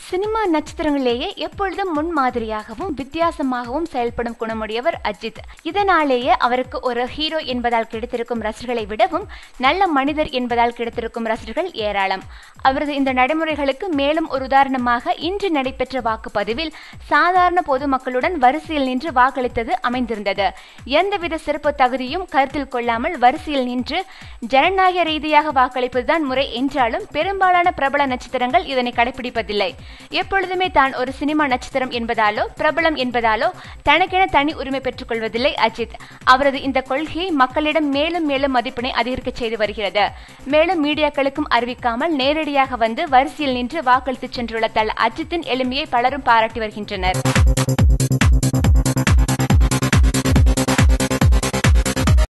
cinema நட்சத்திரங்களிலேயே எப்பொழுதும் முன்மாதிரியாகவும் வித்தியாசமாகவும் செயல்படும் குணமுடையவர் அஜித் இதனாலேயே அவருக்கு ஒரு ஹீரோ என்பதால் கிடைத்திருக்கும் ரசிகர்களை விடவும் நல்ல மனிதர் என்பதால் கிடைத்திருக்கும் ரசிகர்கள் ஏராளம் அவரது இந்த நடைமுறைகளுக்கு மேலும் ஒரு உதாரணமாக இன்று நடைபெற்ற வாக்குப்பதிவில் சாதாரண பொதுமக்களுடன் வரிசையில் நின்று வாக்களித்தது அமைந்திருந்தது எந்தவித சிறப்பு தகுதியும் கருத்தில் கொள்ளாமல் வரிசையில் நின்று ஜனநாயக ரீதியாக வாக்களிப்பதுதான் முறை என்றாலும் பெரும்பாலான பிரபல நட்சத்திரங்கள் இதனை கடைபிடிப்பதில்லை எப்பொழுதுமே தான் ஒரு சினிமா நட்சத்திரம் என்பதாலோ பிரபலம் என்பதாலோ தனக்கென தனி உரிமை பெற்றுக் கொள்வதில்லை அஜித் அவரது இந்த கொள்கையை மக்களிடம் மேலும் மேலும் மதிப்பினை அதிகரிக்க செய்து வருகிறது மேலும் மீடியாக்களுக்கும் அறிவிக்காமல் நேரடியாக வந்து வரிசையில் நின்று வாக்களித்து சென்றுள்ள தல் அஜித்தின் எளிமையை பலரும் பாராட்டி வருகின்றனர்